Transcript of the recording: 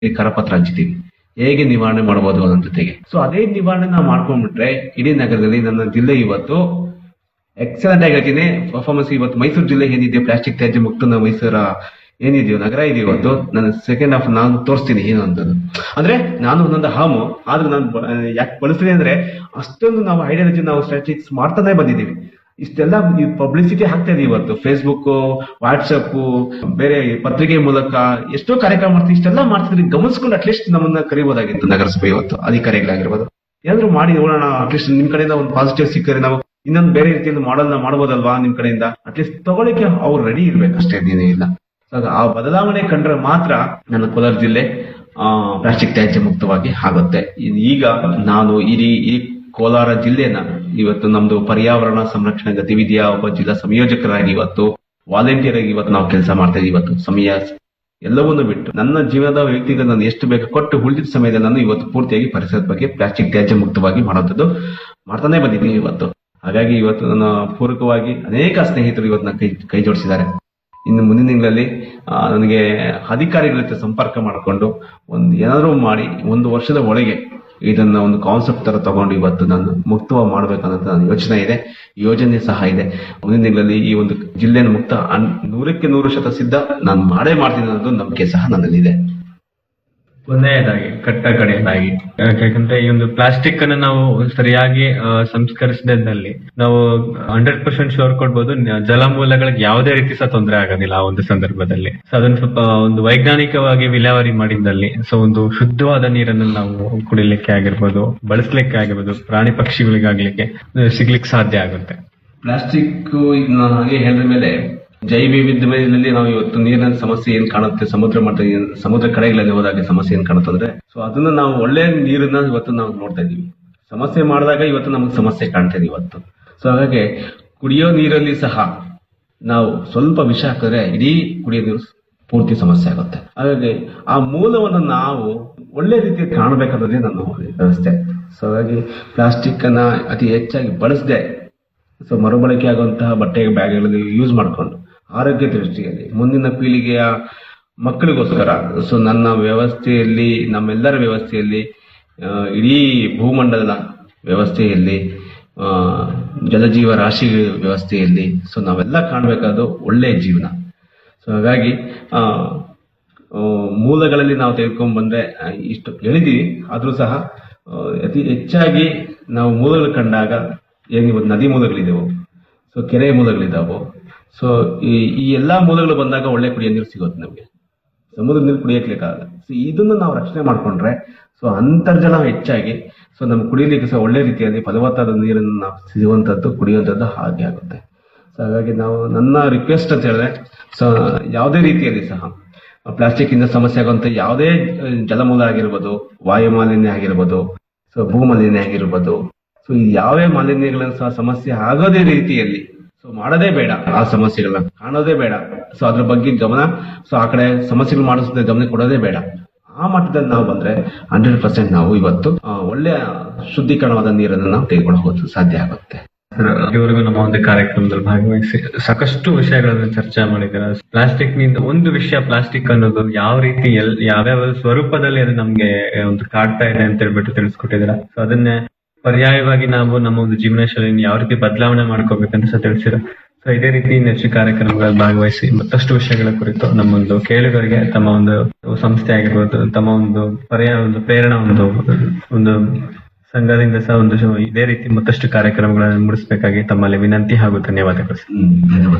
ಈ ಕರಪತ್ರ ಹಂಚ್ತೀವಿ ಹೇಗೆ ನಿವಾರಣೆ ಮಾಡಬಹುದು ಅನ್ನೋ ಜೊತೆಗೆ ಸೊ ಅದೇ ನಿವಾರಣೆ ನಾವು ಮಾಡ್ಕೊಂಡ್ಬಿಟ್ರೆ ಇಡೀ ನಗರದಲ್ಲಿ ನನ್ನ ಜಿಲ್ಲೆ ಇವತ್ತು ಎಕ್ಸಲೆಂಟ್ ಆಗಿ ಹೇಳ್ತೀನಿ ಪರ್ಫಾರ್ಮೆನ್ಸ್ ಇವತ್ತು ಮೈಸೂರು ಜಿಲ್ಲೆ ಏನಿದೆಯೋ ಪ್ಲಾಸ್ಟಿಕ್ ತ್ಯಾಜ್ಯ ಮುಕ್ತ ನಾವು ಮೈಸೂರ ಏನಿದೆಯೋ ನಗರ ಇದೆಯೋ ಇವತ್ತು ನನ್ನ ಸೆಕೆಂಡ್ ಹಾಫ್ ನಾನು ತೋರಿಸ್ತೀನಿ ಏನು ಅಂತದ್ದು ಅಂದ್ರೆ ನಾನು ಒಂದೊಂದು ಹಾಮು ಆದ್ರೆ ನಾನು ಬ- ಯಾಕೆ ಬಳಸ್ತೀನಿ ಅಂದ್ರೆ ಅಷ್ಟೊಂದು ನಾವು ಐಡಿಯಾಲಜಿ ನಾವು ಸ್ಟ್ರಾಟಜಿಕ್ಸ್ ಮಾಡ್ತಾನೆ ಬಂದಿದ್ದೀವಿ ಇಷ್ಟೆಲ್ಲ ಪಬ್ಲಿಸಿಟಿ ಆಗ್ತಾ ಇದೆ ಇವತ್ತು ಫೇಸ್ಬುಕ್ ವಾಟ್ಸಪ್ ಬೇರೆ ಪತ್ರಿಕೆ ಮೂಲಕ ಎಷ್ಟೋ ಕಾರ್ಯಕ್ರಮ ಮಾಡ್ತೀವಿ ಇಷ್ಟೆಲ್ಲ ಮಾಡ್ತಿದ್ರೆ ಗಮನಿಸ್ಕೊಂಡು ಅಟ್ಲೀಸ್ಟ್ ನಮ್ಮನ್ನ ಕರಿಬಹುದಾಗಿತ್ತು ನಗರಸಭೆ ಇವತ್ತು ಅಧಿಕಾರಿಗಳಾಗಿರ್ಬೋದು ಏನಾದ್ರು ಮಾಡಿ ನೋಡೋಣ ಅಟ್ಲೀಸ್ಟ್ ನಿಮ್ ಕಡೆಯಿಂದ ಒಂದು ಪಾಸಿಟಿವ್ ಸಿಕ್ಕರೆ ನಾವು ಇನ್ನೊಂದು ಬೇರೆ ರೀತಿಯಲ್ಲಿ ಮಾಡಲ್ ಮಾಡಬಹುದಲ್ವಾ ನಿಮ್ ಕಡೆಯಿಂದ ಅಟ್ಲೀಸ್ಟ್ ತಗೊಳ್ಳಿಕ್ಕೆ ಅವ್ರು ರೆಡಿ ಇರ್ಬೇಕು ಅಷ್ಟೇ ಏನೇ ಇಲ್ಲ So, ಆ ಬದಲಾವಣೆ ಕಂಡ್ರೆ ಮಾತ್ರ ನನ್ನ ಕೋಲಾರ ಜಿಲ್ಲೆ ಆ ಪ್ಲಾಸ್ಟಿಕ್ ತ್ಯಾಜ್ಯ ಮುಕ್ತವಾಗಿ ಆಗುತ್ತೆ ಇನ್ ಈಗ ನಾನು ಇಡೀ ಈ ಕೋಲಾರ ಜಿಲ್ಲೆನ ಇವತ್ತು ನಮ್ದು ಪರ್ಯಾವರಣ ಸಂರಕ್ಷಣಾ ಗತಿವಿಧಿಯ ಒಬ್ಬ ಜಿಲ್ಲಾ ಸಂಯೋಜಕರಾಗಿ ಇವತ್ತು ವಾಲಂಟಿಯರ್ ಆಗಿ ಇವತ್ತು ನಾವು ಕೆಲಸ ಮಾಡ್ತಾ ಇದೀವಿ ಇವತ್ತು ಸಮಯ ಎಲ್ಲವನ್ನೂ ಬಿಟ್ಟು ನನ್ನ ಜೀವನದ ವ್ಯಕ್ತಿಗೆ ನಾನು ಎಷ್ಟು ಬೇಕು ಕೊಟ್ಟು ಉಳಿದ ಸಮಯದಲ್ಲಿ ನಾನು ಇವತ್ತು ಪೂರ್ತಿಯಾಗಿ ಪರಿಸರದ ಬಗ್ಗೆ ಪ್ಲಾಸ್ಟಿಕ್ ತ್ಯಾಜ್ಯ ಮುಕ್ತವಾಗಿ ಮಾಡುವಂಥದ್ದು ಮಾಡ್ತಾನೆ ಬಂದಿದ್ದೀನಿ ಇವತ್ತು ಹಾಗಾಗಿ ಇವತ್ತು ನನ್ನ ಪೂರಕವಾಗಿ ಅನೇಕ ಸ್ನೇಹಿತರು ಇವತ್ತು ನನ್ನ ಕೈ ಕೈ ಜೋಡಿಸಿದ್ದಾರೆ ಇನ್ನು ಮುಂದಿನ ತಿಂಗಳಲ್ಲಿ ಆ, ನನಗೆ ಅಧಿಕಾರಿಗಳ ಜೊತೆ ಸಂಪರ್ಕ ಮಾಡಿಕೊಂಡು ಒಂದು ಏನಾದರೂ ಮಾಡಿ ಒಂದು ವರ್ಷದ ಒಳಗೆ ಇದನ್ನ ಒಂದು ಕಾನ್ಸೆಪ್ಟ್ ತರ ತಗೊಂಡು ಇವತ್ತು ನಾನು ಮುಕ್ತವಾಗಿ ಮಾಡ್ಬೇಕನ್ನೋದು ನನ್ನ ಯೋಚನೆ ಇದೆ ಯೋಜನೆ ಸಹ ಇದೆ ಮುಂದಿನ ತಿಂಗಳಲ್ಲಿ ಈ ಒಂದು ಜಿಲ್ಲೆಯನ್ನು ಮುಕ್ತ ಅನ್- ನೂರಕ್ಕೆ ನೂರು ಶತ ಸಿದ್ಧ ನಾನು ಮಾಡೇ ಮಾಡ್ತೀನಿ ಅನ್ನೋದು ನಂಬಿಕೆ ಸಹ ನನ್ನಲ್ಲಿದೆ ಒಂದನೇದಾಗಿ ಕಟ್ಟ ಕಡೆಯದಾಗಿ ಯಾಕಂದ್ರೆ ಈ ಒಂದು ಪ್ಲಾಸ್ಟಿಕ್ ಅನ್ನು ನಾವು ಸರಿಯಾಗಿ ಆ, ಸಂಸ್ಕರಿಸದಿದ್ದಲ್ಲಿ ನಾವು ಹಂಡ್ರೆಡ್ ಪರ್ಸೆಂಟ್ ಶೋರ್ ಕೊಡ್ಬೋದು ನ- ಜಲಮೂಲಗಳಿಗೆ ಯಾವುದೇ ರೀತಿ ಸಹ ತೊಂದರೆ ಆಗೋದಿಲ್ಲ ಆ ಒಂದು ಸಂದರ್ಭದಲ್ಲಿ ಸೊ ಅದನ್ನ ಸ್ವಲ್ಪ ಒಂದು ವೈಜ್ಞಾನಿಕವಾಗಿ ವಿಲೇವಾರಿ ಮಾಡಿದ್ದಲ್ಲಿ ಸೊ ಒಂದು ಶುದ್ಧವಾದ ನೀರನ್ನು ನಾವು ಕುಡಿಲಿಕ್ಕೆ ಆಗಿರ್ಬೋದು ಬಳಸಲಿಕ್ಕೆ ಆಗಿರ್ಬೋದು ಪ್ರಾಣಿ ಪಕ್ಷಿಗಳಿಗಾಗ್ಲಿಕ್ಕೆ ಆ, ಸಿಗ್ಲಿಕ್ಕೆ ಸಾಧ್ಯ ಆಗುತ್ತೆ ಪ್ಲಾಸ್ಟಿಕ್ ನಾನು ಹಾಗೆ ಹೇಳಿದ ಮೇಲೆ ಜೈವ ವೈವಿಧ್ಯತೆಯಲ್ಲಿ ನಾವು ಇವತ್ತು ನೀರಿನ ಸಮಸ್ಯೆ ಏನ್ ಕಾಣುತ್ತೆ ಸಮುದ್ರ ಮಟ್ಟ ಏನ್- ಸಮುದ್ರ ಕಡೆಗಳಲ್ಲಿ ಹೋದಾಗ ಸಮಸ್ಯೆ ಏನ್ ಕಾಣುತ್ತೆ ಅಂದ್ರೆ ಸೊ ಅದನ್ನ ನಾವು ಒಳ್ಳೆ ನೀರನ್ನ ಇವತ್ತು ನಾವು ನೋಡ್ತಾ ಇದೀವಿ ಸಮಸ್ಯೆ ಮಾಡಿದಾಗ ಇವತ್ತು ನಮಗೆ ಸಮಸ್ಯೆ ಕಾಣ್ತಾ ಇದೆ ಇವತ್ತು ಸೊ ಹಾಗಾಗಿ ಕುಡಿಯೋ ನೀರಲ್ಲಿ ಸಹ ನಾವು ಸ್ವಲ್ಪ ವಿಷ ಹಾಕಿದ್ರೆ ಇಡೀ ಕುಡಿಯೋ ನೀರು ಪೂರ್ತಿ ಸಮಸ್ಯೆ ಆಗುತ್ತೆ ಹಾಗಾಗಿ ಆ ಮೂಲವನ್ನು ನಾವು ಒಳ್ಳೆ ರೀತಿಯಲ್ಲಿ ಕಾಣಬೇಕಾದ್ರೆ ನನ್ನ ವ್ಯವಸ್ಥೆ ಸೊ ಹಾಗಾಗಿ ಪ್ಲಾಸ್ಟಿಕ್ ಅನ್ನ ಅತಿ ಹೆಚ್ಚಾಗಿ ಬಳಸದೆ ಸೊ ಮರುಬಳಕೆ ಆಗುವಂತಹ ಬಟ್ಟೆ ಬ್ಯಾಗ್ಗಳಲ್ಲಿ ಯೂಸ್ ಮಾಡಿಕೊಂಡು ಆರೋಗ್ಯ ದೃಷ್ಟಿಯಲ್ಲಿ ಮುಂದಿನ ಪೀಳಿಗೆಯ ಮಕ್ಕಳಿಗೋಸ್ಕರ ಸೊ ನನ್ನ ವ್ಯವಸ್ಥೆಯಲ್ಲಿ ನಮ್ಮೆಲ್ಲರ ವ್ಯವಸ್ಥೆಯಲ್ಲಿ ಆ, ಇಡೀ ಭೂಮಂಡಲದ ವ್ಯವಸ್ಥೆಯಲ್ಲಿ ಆ, ಜಲಜೀವ ರಾಶಿ ವ್ಯವಸ್ಥೆಯಲ್ಲಿ ಸೊ ನಾವೆಲ್ಲ ಕಾಣಬೇಕಾದ ಒಳ್ಳೆಯ ಜೀವನ ಸೊ ಹಾಗಾಗಿ ಆ, ಆ, ಮೂಲಗಳಲ್ಲಿ ನಾವು ತೆಗೆದುಕೊಂಡು ಬಂದ್ರೆ ಆ, ಇಷ್ಟು ಹೇಳಿದೀವಿ ಆದ್ರೂ ಸಹ ಆ, ಅತಿ ಹೆಚ್ಚಾಗಿ ನಾವು ಮೂಲಗಳು ಕಂಡಾಗ ಏನು ಇವತ್ತು ನದಿ ಮೂಲಗಳಿದೆವು ಸೊ ಕೆರೆ ಮೂಲಗಳಿದಾವು ಸೊ ಈ ಈ ಎಲ್ಲಾ ಮೂಲಗಳು ಬಂದಾಗ ಒಳ್ಳೆ ಕುಡಿಯೋ ನೀರು ಸಿಗುತ್ತೆ ನಮಗೆ ಸಮುದ್ರ ನೀರು ಕುಡಿಯಕ್ಲಿಕ್ಕಾಗಲ್ಲ ಸೊ ಇದನ್ನು ನಾವು ರಕ್ಷಣೆ ಮಾಡ್ಕೊಂಡ್ರೆ ಸೊ ಅಂತರ್ಜಲ ಹೆಚ್ಚಾಗಿ ಸೊ ನಮ್ಗೆ ಕುಡಿಯಲಿಕ್ಕೆ ಸಹ ಒಳ್ಳೆ ರೀತಿಯಲ್ಲಿ ಫಲವತ್ತಾದ ನೀರನ್ನು ನಾವು ಸಿಗುವಂತದ್ದು ಕುಡಿಯುವಂತದ್ದು ಹಾಗೆ ಆಗುತ್ತೆ ಸೊ ಹಾಗಾಗಿ ನಾವು ನನ್ನ ರಿಕ್ವೆಸ್ಟ್ ಅಂತ ಹೇಳಿದ್ರೆ ಸೊ ಯಾವುದೇ ರೀತಿಯಲ್ಲಿ ಸಹ ಪ್ಲಾಸ್ಟಿಕ್ ಇಂದ ಸಮಸ್ಯೆ ಆಗುವಂತ ಯಾವುದೇ ಅಹ್, ಜಲಮೂಲ ಆಗಿರ್ಬೋದು ವಾಯು ಮಾಲಿನ್ಯ ಆಗಿರ್ಬೋದು ಸೊ ಭೂ ಮಾಲಿನ್ಯ ಆಗಿರ್ಬೋದು ಸೊ ಈ ಯಾವ್ಯಾವ ಮಾಲಿನ್ಯಗಳನ್ನು ಸಹ ಸಮಸ್ಯೆ ಆಗೋದೇ ರೀತಿಯಲ್ಲಿ ಸೊ ಮಾಡೋದೇ ಬೇಡ ಆ ಸಮಸ್ಯೆಗಳನ್ನ ಕಾಣೋದೇ ಬೇಡ ಸೊ ಅದ್ರ ಬಗ್ಗೆ ಗಮನ ಸೊ ಆ ಕಡೆ ಸಮಸ್ಯೆಗಳು ಮಾಡಿಸೋದೇ ಗಮನ ಕೊಡೋದೇ ಬೇಡ ಆ ಮಟ್ಟದಲ್ಲಿ ನಾವು ಬಂದ್ರೆ ಹಂಡ್ರೆಡ್ ಪರ್ಸೆಂಟ್ ನಾವು ಇವತ್ತು ಆ, ಒಳ್ಳೆಯ ಶುದ್ಧೀಕರಣವಾದ ನೀರನ್ನು ನಾವು ತೆಗೆದುಕೊಳ್ಳಬಹುದು ಸಾಧ್ಯ ಆಗುತ್ತೆ ಇದುವರೆಗೂ ನಮ್ಮ ಒಂದು ಕಾರ್ಯಕ್ರಮದಲ್ಲಿ ಭಾಗವಹಿಸಿ ಸಾಕಷ್ಟು ವಿಷಯಗಳನ್ನು ಚರ್ಚೆ ಮಾಡಿದ್ದಾರೆ ಪ್ಲಾಸ್ಟಿಕ್ ನಿಂದ ಒಂದು ವಿಷಯ ಪ್ಲಾಸ್ಟಿಕ್ ಅನ್ನೋದು ಯಾವ ರೀತಿ ಎಲ್ ಯಾವ್ಯಾವ ಸ್ವರೂಪದಲ್ಲಿ ಅದು ನಮ್ಗೆ ಒಂದು ಕಾಡ್ತಾ ಇದೆ ಅಂತ ಹೇಳ್ಬಿಟ್ಟು ತಿಳಿಸ್ಕೊಟ್ಟಿದ್ದೀರಾ ಸೊ ಅದನ್ನೇ ಪರ್ಯಾಯವಾಗಿ ನಾವು ನಮ್ಮ ಒಂದು ಜೀವನ ಶೈಲಿಯನ್ನು ಯಾವ ರೀತಿ ಬದಲಾವಣೆ ಮಾಡ್ಕೋಬೇಕಂತ ಸಹ ತಿಳಿಸಿರ ಸೊ ಇದೇ ರೀತಿ ನೆಚ್ಚು ಕಾರ್ಯಕ್ರಮಗಳಲ್ಲಿ ಭಾಗವಹಿಸಿ ಮತ್ತಷ್ಟು ವಿಷಯಗಳ ಕುರಿತು ನಮ್ಮ ಒಂದು ಕೇಳುಗರಿಗೆ ತಮ್ಮ ಒಂದು ಸಂಸ್ಥೆ ಆಗಿರ್ಬೋದು ತಮ್ಮ ಒಂದು ಪರ್ಯಾಯ ಒಂದು ಪ್ರೇರಣಾ ಒಂದು ಒಂದು ಸಂಘದಿಂದ ಸಹ ಒಂದು ಇದೇ ರೀತಿ ಮತ್ತಷ್ಟು ಕಾರ್ಯಕ್ರಮಗಳನ್ನು ಮೂಡಿಸಬೇಕಾಗಿ ತಮ್ಮಲ್ಲಿ ವಿನಂತಿ ಹಾಗೂ ಧನ್ಯವಾದಗಳು ಹ್ಮ್ ಧನ್ಯವಾದ